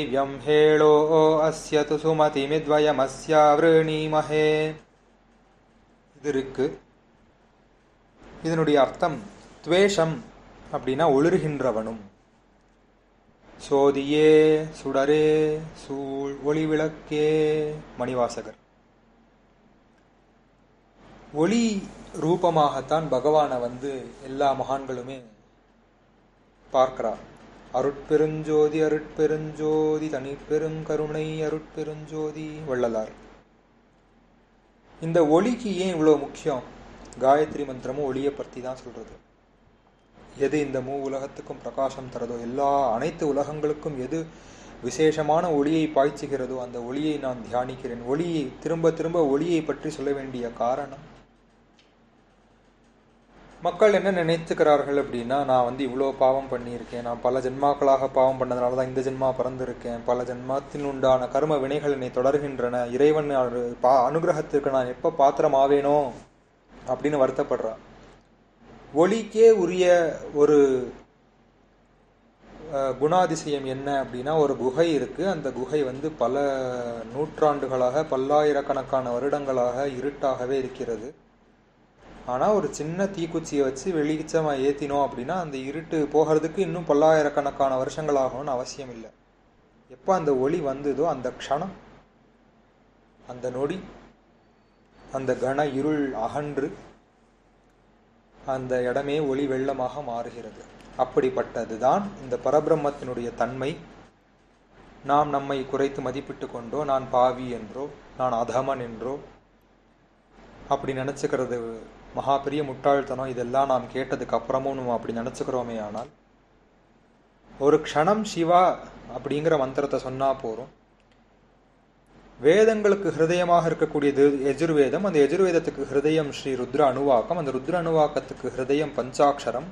व्यं हेळो अस्य तु சுமதிமித்வயமஸ்யாவிருணீமஹே இது இருக்கு இதனுடைய அர்த்தம் துவேஷம் அப்படின்னா ஒளிர்கின்றவனும் சோதியே சுடரே சூழ் ஒளி விளக்கே மணிவாசகர் ஒளி ரூபமாகத்தான் பகவானை வந்து எல்லா மகான்களுமே பார்க்கிறார் அருட்பெருஞ்சோதி அருட்பெருஞ்சோதி தனிப்பெரும் கருணை அருட்பெருஞ்சோதி வள்ளலார் இந்த ஒளிக்கு ஏன் இவ்வளோ முக்கியம் காயத்ரி மந்திரமும் ஒளியை பற்றி தான் சொல்றது எது இந்த மூ உலகத்துக்கும் பிரகாசம் தரதோ எல்லா அனைத்து உலகங்களுக்கும் எது விசேஷமான ஒளியை பாய்ச்சுகிறதோ அந்த ஒளியை நான் தியானிக்கிறேன் ஒளியை திரும்ப திரும்ப ஒளியை பற்றி சொல்ல வேண்டிய காரணம் மக்கள் என்ன நினைத்துக்கிறார்கள் அப்படின்னா நான் வந்து இவ்வளோ பாவம் பண்ணியிருக்கேன் நான் பல ஜென்மாக்களாக பாவம் பண்ணதுனால தான் இந்த ஜென்மா பிறந்திருக்கேன் பல ஜென்மத்தின் உண்டான கர்ம வினைகள் என்னை தொடர்கின்றன இறைவன் பா அனுகிரகத்திற்கு நான் எப்போ பாத்திரம் ஆவேனோ அப்படின்னு வருத்தப்படுறான் ஒளிக்கே உரிய ஒரு குணாதிசயம் என்ன அப்படின்னா ஒரு குகை இருக்கு அந்த குகை வந்து பல நூற்றாண்டுகளாக பல்லாயிரக்கணக்கான வருடங்களாக இருட்டாகவே இருக்கிறது ஆனால் ஒரு சின்ன தீக்குச்சியை வச்சு வெளிச்சமாக ஏற்றினோம் அப்படின்னா அந்த இருட்டு போகிறதுக்கு இன்னும் பல்லாயிரக்கணக்கான வருஷங்கள் ஆகணும்னு அவசியம் இல்லை எப்போ அந்த ஒளி வந்ததோ அந்த க்ஷணம் அந்த நொடி அந்த கன இருள் அகன்று அந்த இடமே ஒளி வெள்ளமாக மாறுகிறது அப்படிப்பட்டது தான் இந்த பரபிரம்மத்தினுடைய தன்மை நாம் நம்மை குறைத்து மதிப்பிட்டு கொண்டோ நான் பாவி என்றோ நான் அதமன் என்றோ அப்படி நினச்சிக்கிறது மகா பெரிய முட்டாள்தனம் இதெல்லாம் நாம் கேட்டதுக்கு அப்புறமும் நம்ம அப்படி நினச்சிக்கிறோமே ஆனால் ஒரு க்ஷணம் சிவா அப்படிங்கிற மந்திரத்தை சொன்னா போறோம் வேதங்களுக்கு ஹிருதயமாக இருக்கக்கூடியது எஜுர்வேதம் அந்த எஜுர்வேதத்துக்கு ஹிருதயம் ஸ்ரீ ருத்ர அணுவாக்கம் அந்த ருத்ர அணுவாக்கத்துக்கு ஹிருதயம் பஞ்சாட்சரம்